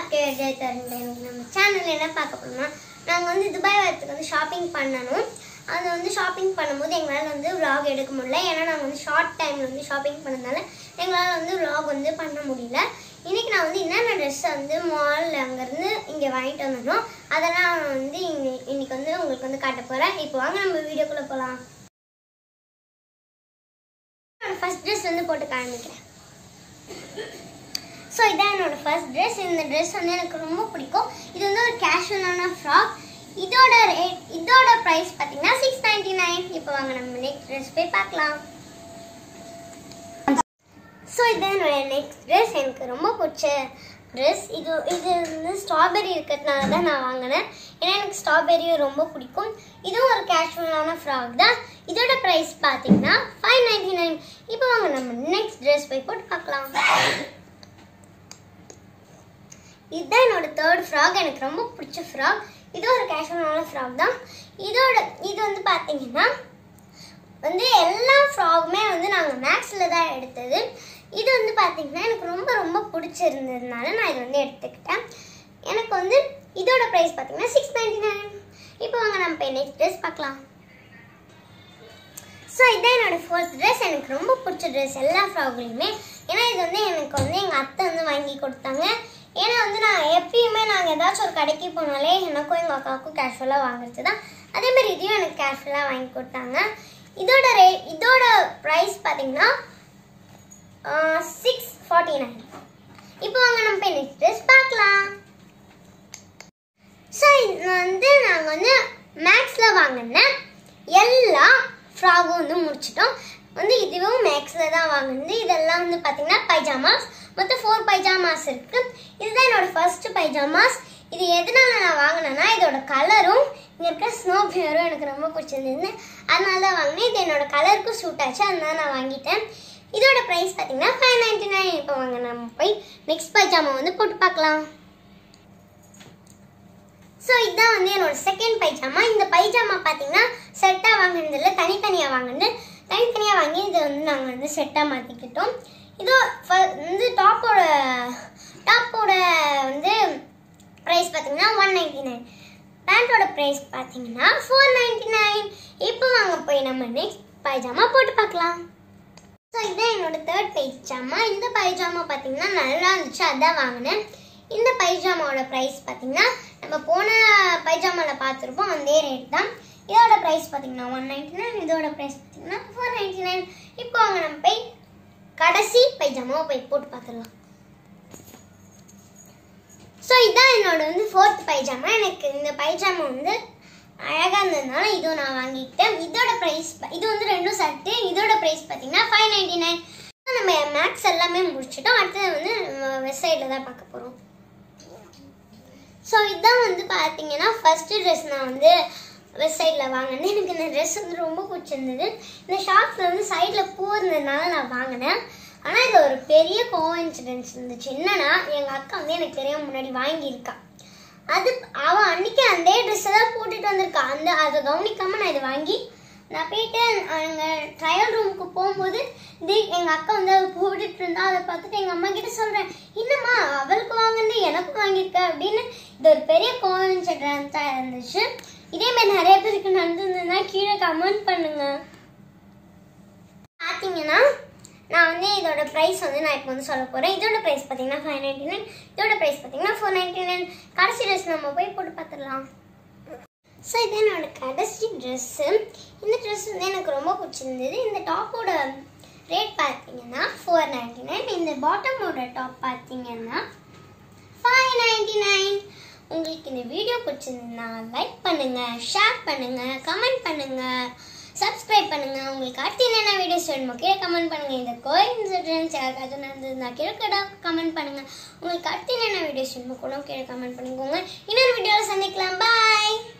K J தருங்க நம்ம channel என்ன பார்க்க போறோம்னா நாங்கள் வந்து துபாய் வரத்துக்கு வந்து ஷாப்பிங் பண்ணணும் அது வந்து ஷாப்பிங் பண்ணும்போது எங்களால் வந்து vlog எடுக்க முடியல ஏன்னா நாங்கள் வந்து ஷார்ட் டைமில் வந்து ஷாப்பிங் பண்ணதுனால எங்களால் வந்து vlog வந்து பண்ண முடியல இன்னைக்கு நான் வந்து என்னென்ன ட்ரெஸ்ஸை வந்து மாலில் அங்கேருந்து இங்கே வாங்கிட்டு வந்தனோ அதெல்லாம் நான் வந்து இன்னி- இன்னைக்கு வந்து உங்களுக்கு வந்து காட்ட போகிறேன் இப்போ வாங்க நம்ம வீடியோக்குள்ளே போகலாம் ஃபர்ஸ்ட் ட்ரெஸ் வந்து போட்டு காமிக்கிறேன் ஸோ இதான் என்னோட ஃபர்ஸ்ட் ட்ரெஸ் இந்த ட்ரெஸ் வந்து எனக்கு ரொம்ப பிடிக்கும் இது வந்து ஒரு கேஷுவலான ஃப்ராக் இதோட ரேட் இதோட ப்ரைஸ் பார்த்தீங்கன்னா சிக்ஸ் நைன்டி நைன் இப்போ வாங்க நம்ம நெக்ஸ்ட் ட்ரெஸ் போய் பார்க்கலாம் ஸோ இதான் என்னோட நெக்ஸ்ட் ட்ரெஸ் எனக்கு ரொம்ப பிடிச்ச ட்ரெஸ் இது இது வந்து ஸ்ட்ராபெரி இருக்கிறதுனால தான் நான் வாங்கினேன் ஏன்னா எனக்கு ஸ்ட்ராபெரியும் ரொம்ப பிடிக்கும் இதுவும் ஒரு கேஷுவலான ஃப்ராக் தான் இதோட ப்ரைஸ் பார்த்தீங்கன்னா ஃபைவ் நைன்டி நைன் இப்போ வாங்க நம்ம நெக்ஸ்ட் ட்ரெஸ் போய் போட்டு பார்க்கலாம் இதுதான் என்னோட தேர்ட் ஃப்ராக் எனக்கு ரொம்ப பிடிச்ச ஃப்ராக் இது ஒரு கேஷுவலான ஃப்ராக் தான் இதோட இது வந்து பார்த்தீங்கன்னா வந்து எல்லா ஃப்ராகுமே வந்து நாங்கள் மேக்ஸில் தான் எடுத்தது இது வந்து பார்த்தீங்கன்னா எனக்கு ரொம்ப ரொம்ப பிடிச்சிருந்ததுனால நான் இது வந்து எடுத்துக்கிட்டேன் எனக்கு வந்து இதோட ப்ரைஸ் பார்த்தீங்கன்னா சிக்ஸ் நைன்டி நைன் இப்போ வாங்க நம்ம போய் நெக்ஸ்ட் ட்ரெஸ் பார்க்கலாம் ஸோ இதான் என்னோட ஃபோர்த் ட்ரெஸ் எனக்கு ரொம்ப பிடிச்ச ட்ரெஸ் எல்லா ஃப்ராக்லையுமே ஏன்னா இது வந்து எனக்கு வந்து எங்கள் அத்தை வந்து வாங்கி கொடுத்தாங்க ஏன்னா வந்து நான் எப்பயுமே நாங்கள் ஏதாச்சும் ஒரு கடைக்கு போனாலே எனக்கும் எங்கள் அக்காவுக்கும் கேஷுவலாக வாங்குறது தான் அதே மாதிரி இதையும் எனக்கு கேஷுவலாக வாங்கி கொடுத்தாங்க இதோட ரே இதோட ப்ரைஸ் பார்த்தீங்கன்னா சிக்ஸ் ஃபார்ட்டி நைன் இப்போ வாங்க நம்ம போய் நெக்ஸ்ட் ட்ரெஸ் பார்க்கலாம் ஸோ இது வந்து நாங்கள் வந்து மேக்ஸில் வாங்கின எல்லா ஃப்ராகும் வந்து முடிச்சிட்டோம் வந்து இதுவும் மேக்ஸில் தான் வாங்கினது இதெல்லாம் வந்து பார்த்தீங்கன்னா பைஜாமாஸ் மொத்தம் ஃபோர் பைஜாமாஸ் இருக்கு இதுதான் என்னோட ஃபர்ஸ்ட் பைஜாமாஸ் இது எதனால நான் வாங்கினேன்னா இதோட கலரும் இங்கே இருக்கிற ஸ்னோ பியரும் எனக்கு ரொம்ப பிடிச்சிருந்தது அதனால தான் வாங்கினேன் இது என்னோட கலருக்கும் சூட் ஆச்சு அதனால நான் வாங்கிட்டேன் இதோட ப்ரைஸ் பார்த்தீங்கன்னா ஃபைவ் நைன்டி நைன் இப்போ வாங்க நம்ம போய் நெக்ஸ்ட் பைஜாமா வந்து போட்டு பார்க்கலாம் ஸோ இதுதான் வந்து என்னோட செகண்ட் பைஜாமா இந்த பைஜாமா பார்த்தீங்கன்னா செட்டாக வாங்கினதில்ல தனித்தனியாக வாங்கினது தனித்தனியாக வாங்கி இதை வந்து நாங்கள் வந்து செட்டாக மாற்றிக்கிட்டோம் இதோ ஃப- வந்து டாப்போட டாப்போட வந்து ப்ரைஸ் பார்த்தீங்கன்னா ஒன் நைன்டி நைன் பேண்ட்டோட ப்ரைஸ் பார்த்தீங்கன்னா ஃபோர் நைன்டி நைன் இப்போ வாங்க போய் நம்ம நெக்ஸ்ட் பைஜாமா போட்டு பார்க்கலாம் ஸோ இதான் என்னோட தேர்ட் பைஜாமா இந்த பைஜாமா பார்த்தீங்கன்னா நல்லா இருந்துச்சு அதான் வாங்கினேன் இந்த பைஜாமாவோட ப்ரைஸ் பார்த்தீங்கன்னா நம்ம போன பைஜாமாவில் பார்த்துருப்போம் அதே ரேட் தான் இதோட ப்ரைஸ் பார்த்தீங்கன்னா ஒன் நைன்டி நைன் இதோட ப்ரைஸ் பார்த்தீங்கன்னா ஃபோர் நைன்டி நைன் இப்போ அவங்க நம்ம போய் கடைசி பைஜாமாவை போய் போட்டு பார்த்துடலாம் ஸோ இதான் என்னோட வந்து ஃபோர்த் பைஜாமா எனக்கு இந்த பைஜாமா வந்து அழகாக இருந்ததுனால இதுவும் நான் வாங்கிக்கிட்டேன் இதோட ப்ரைஸ் இது வந்து ரெண்டும் சட்டு இதோட ப்ரைஸ் பார்த்தீங்கன்னா ஃபைவ் நைன்டி நைன் நம்ம மேக்ஸ் எல்லாமே முடிச்சிட்டோம் அடுத்தது வந்து வெஸ்ட் சைடில் தான் பார்க்க போகிறோம் ஸோ இதான் வந்து பார்த்தீங்கன்னா ஃபஸ்ட்டு ட்ரெஸ் நான் வந்து வெஸ்ட் சைடில் வாங்கினேன் எனக்கு இந்த ட்ரெஸ் வந்து ரொம்ப பிடிச்சிருந்தது இந்த ஷாப்ஸில் வந்து சைடில் பூ இருந்ததுனால நான் வாங்கினேன் ஆனால் இது ஒரு பெரிய கோஇன்சிடென்ஸ் இருந்துச்சு என்னன்னா எங்கள் அக்கா வந்து எனக்கு தெரியாம முன்னாடி வாங்கியிருக்கா அது அவன் அன்னைக்கு அந்த ட்ரெஸ்ஸை தான் போட்டுட்டு வந்திருக்கா அந்த அதை கவனிக்காம நான் இதை வாங்கி நான் போயிட்டு அங்கே ட்ரையல் ரூமுக்கு போகும்போது இது எங்கள் அக்கா வந்து அதை போட்டுட்டு இருந்தா அதை பார்த்துட்டு எங்கள் அம்மா கிட்ட சொல்கிறேன் என்னம்மா அவளுக்கு வாங்கினது எனக்கும் வாங்கியிருக்க அப்படின்னு இது ஒரு பெரிய கோஇன்சிடென்ட்டாக இருந்துச்சு இதே மாதிரி நிறைய பேருக்கு நடந்திருந்ததுன்னா கீழே கமெண்ட் பண்ணுங்க பார்த்தீங்கன்னா நான் வந்து இதோட ப்ரைஸ் வந்து நான் இப்போ வந்து சொல்ல போகிறேன் இதோட ப்ரைஸ் பார்த்தீங்கன்னா ஃபைவ் நைன்டி நைன் இதோட ப்ரைஸ் பார்த்தீங்கன்னா ஃபோர் நைன்டி நைன் கடைசி ட்ரெஸ் நம்ம போய் போட்டு பார்த்துடலாம் ஸோ இது என்னோட கடைசி ட்ரெஸ்ஸு இந்த ட்ரெஸ் வந்து எனக்கு ரொம்ப பிடிச்சிருந்தது இந்த டாப்போட ரேட் பார்த்தீங்கன்னா ஃபோர் நைன்டி நைன் இந்த பாட்டமோட டாப் பார்த்தீங்கன்னா ஃபைவ் நைன்டி நைன் உங்களுக்கு இந்த வீடியோ பிடிச்சிருந்தா லைக் பண்ணுங்க ஷேர் பண்ணுங்க கமெண்ட் பண்ணுங்க சப்ஸ்கிரைப் பண்ணுங்க உங்களுக்கு அடுத்து என்னென்ன வீடியோஸ் வேணுமோ கீழே கமெண்ட் பண்ணுங்க இந்த கோயின்சிடன்ஸ் யாருக்காச்சும் நடந்ததுன்னா கீழே கமெண்ட் பண்ணுங்க உங்களுக்கு அடுத்து என்னென்ன வீடியோஸ் வேணுமோ கூட கீழே கமெண்ட் பண்ணிக்கோங்க இன்னொரு வீடியோவில் சந்திக்கலாம் பாய்